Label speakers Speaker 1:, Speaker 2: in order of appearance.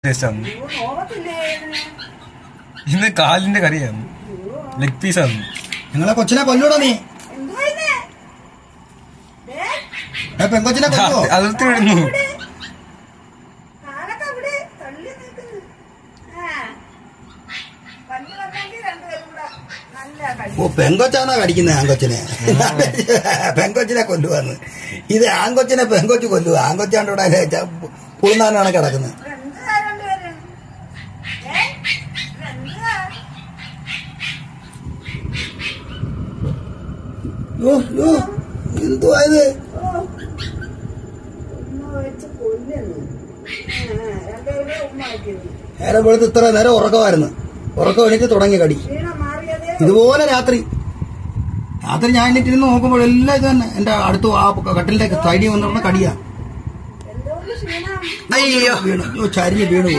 Speaker 1: ടേസ്റ്റാണ്
Speaker 2: അയ്യോ, നോവത്തില്ലേ ഇതിന്?
Speaker 1: ഇന്ന് കാലിന്റെ കറിയാണ് ലെഗ് പീസാണ്
Speaker 3: നിങ്ങളെ കൊച്ചിനെ കൊല്ലൂടോ നീ
Speaker 2: എന്തുവാ ഇത്? ദേ,
Speaker 3: ഏ, പെങ്കൊച്ചിനെ കൊല്ലുവോ
Speaker 1: അതിർത്തി വിടുന്നു
Speaker 2: ഇവിടെ. കാലൊക്കെ ഇവിടെ തള്ളി നിൽക്കുന്നു. ആ. പല്ല് വന്നെങ്കിൽ രണ്ടുപേരും കൂടെ നല്ല കടി.
Speaker 3: ഓ പെങ്കൊച്ചാണോ കടിക്കുന്നത് ആങ്കൊച്ചിനെ പെങ്കൊച്ചിനെ കൊല്ലുവാന്ന് ഇത് ആങ്കൊച്ചിനെ പെങ്കൊച്ച് കൊല്ലുക ആങ്കൊച്ചാണ്ട് ഇവിടെ പുളുന്നാനാണ് കിടക്കുന്നത്
Speaker 2: ഇവിടെ എന്തുവാ രണ്ടുപേരും? ഏ? ഇവിടെ എന്തുവാ?
Speaker 3: ഓ ഓ എന്തുവാ ഇത്
Speaker 2: ഓ. ഉമ്മ വെച്ച് കൊല്ലുന്നു. ആ, രണ്ടുപേരും ഉമ്മ വയ്ക്കുന്നു.
Speaker 3: നേരെ വെളുത്ത് ഇത്ര നേരം ഉറക്കമായിരുന്നു ഉറക്കം എണീറ്റ് തുടങ്ങി കടി
Speaker 2: ക്ഷീണം മാറിയതേ
Speaker 3: ഇതുപോലെ രാത്രി രാത്രി ഞാൻ എണീറ്റിരുന്ന് നോക്കുമ്പോൾ എല്ലാം ഇത് തന്നെ എന്റെ അടുത്ത് ആ കട്ടിലിന്റെ സൈഡിൽ വന്നിരുന്ന കടിയാ
Speaker 2: എന്തോന്ന് ക്ഷീണം
Speaker 1: അയ്യോ
Speaker 3: വീണു ഓ, ചരിഞ്ഞ് വീണു